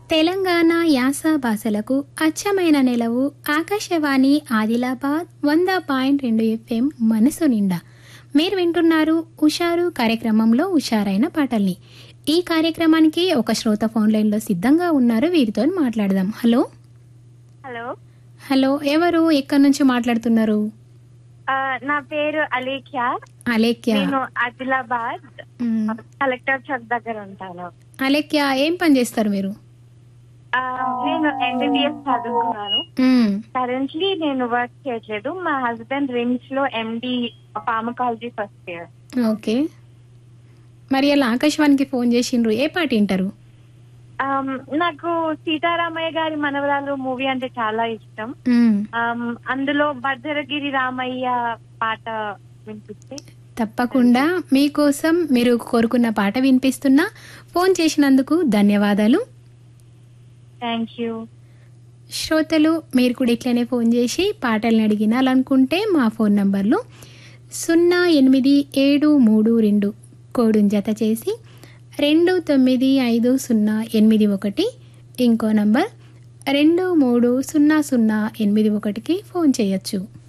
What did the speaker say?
తెలంగాణ యాస భాషలకు అచ్చమైన నెలవు ఆకాశవాణి ఆదిలాబాద్ వంద పాయింట్ రెండు ఎఫ్ఎం మనసు నిండా మీరు వింటున్నారు ఉషారు కార్యక్రమంలో ఉషారైన పాటల్ని ఈ కార్యక్రమానికి ఒక శ్రోత ఫోన్ లైన్లో సిద్ధంగా ఉన్నారు వీరితో మాట్లాడదాం హలో హలో హలో ఎవరు ఎక్కడి నుంచి మాట్లాడుతున్నారు ఆ, నా పేరు అలేఖ్య అలేఖ్య నేను ఆదిలాబాద్ మ్, కలెక్టర్ చౌక్ దగ్గర ఉంటాను అలేఖ్య ఏం పని చేస్తారు మీరు ఆ, నేను ఎంబీబీఎస్ చదువుకున్నాను మ్, కరెంట్లీ నేను వర్క్ చేయట్లేదు మా హస్బెండ్ రిమ్స్ లో MD pharmacology first year okay మరి అలా ఆకాశవాణికి ఫోన్ చేసిండ్రు ఏ పాట వింటారు నాకు సీతారామయ్య గారి మనవరాలు మూవీ అంటే చాలా ఇష్టం మ్, ఆమ్, అందులో భద్రగిరి రామయ్య పాట వినిపిస్తే తప్పకుండా మీకోసం మీరు కోరుకున్న పాట వినిపిస్తున్నా ఫోన్ చేసినందుకు ధన్యవాదాలు థ్యాంక్ యూ శ్రోతలు మీరు కూడా ఇట్లనే ఫోన్ చేసి పాటల్ని అడిగినాలనుకుంటే మా ఫోన్ నంబర్లు సున్నా ఎనిమిది ఏడు మూడు రెండు కోడుని జత చేసి రెండు తొమ్మిది ఐదు సున్నా ఎనిమిది ఒకటి ఇంకో నంబర్ రెండు మూడు సున్నా సున్నా ఎనిమిది ఒకటికి ఫోన్ చేయొచ్చు